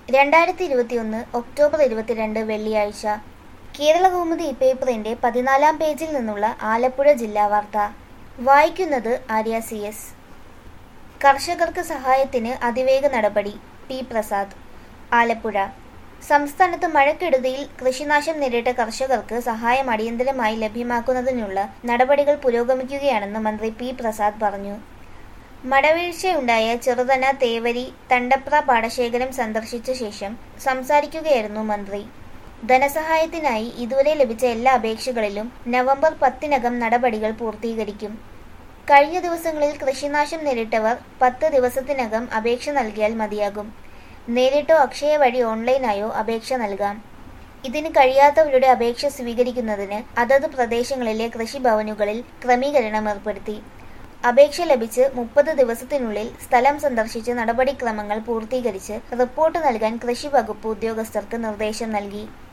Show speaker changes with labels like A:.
A: രണ്ടായിരത്തി ഇരുപത്തിയൊന്ന് ഒക്ടോബർ ഇരുപത്തിരണ്ട് വെള്ളിയാഴ്ച കേരളകൗമുദി പേപ്പറിന്റെ പതിനാലാം പേജിൽ നിന്നുള്ള ആലപ്പുഴ ജില്ലാ വാർത്ത വായിക്കുന്നത് ആര്യ സി എസ് കർഷകർക്ക് സഹായത്തിന് അതിവേഗ നടപടി പി പ്രസാദ് ആലപ്പുഴ സംസ്ഥാനത്ത് മഴക്കെടുതിയിൽ കൃഷിനാശം നേരിട്ട കർഷകർക്ക് സഹായം അടിയന്തരമായി ലഭ്യമാക്കുന്നതിനുള്ള നടപടികൾ പുരോഗമിക്കുകയാണെന്ന് മന്ത്രി പി പ്രസാദ് പറഞ്ഞു മടവീഴ്ചയുണ്ടായ ചെറുതന തേവരി തണ്ടപ്ര പാടശേഖരം സന്ദർശിച്ച ശേഷം സംസാരിക്കുകയായിരുന്നു മന്ത്രി ധനസഹായത്തിനായി ഇതുവരെ ലഭിച്ച എല്ലാ അപേക്ഷകളിലും നവംബർ പത്തിനകം നടപടികൾ പൂർത്തീകരിക്കും കഴിഞ്ഞ ദിവസങ്ങളിൽ കൃഷിനാശം നേരിട്ടവർ പത്ത് ദിവസത്തിനകം അപേക്ഷ നൽകിയാൽ മതിയാകും നേരിട്ടോ അക്ഷയ വഴി ഓൺലൈനായോ അപേക്ഷ നൽകാം ഇതിന് കഴിയാത്തവരുടെ അപേക്ഷ സ്വീകരിക്കുന്നതിന് അതത് പ്രദേശങ്ങളിലെ കൃഷിഭവനുകളിൽ ക്രമീകരണം ഏർപ്പെടുത്തി അപേക്ഷ ലഭിച്ച് മുപ്പത് ദിവസത്തിനുള്ളിൽ സ്ഥലം സന്ദർശിച്ച് നടപടിക്രമങ്ങൾ പൂർത്തീകരിച്ച് റിപ്പോർട്ട് നൽകാൻ കൃഷി വകുപ്പ് ഉദ്യോഗസ്ഥർക്ക് നിർദ്ദേശം നൽകി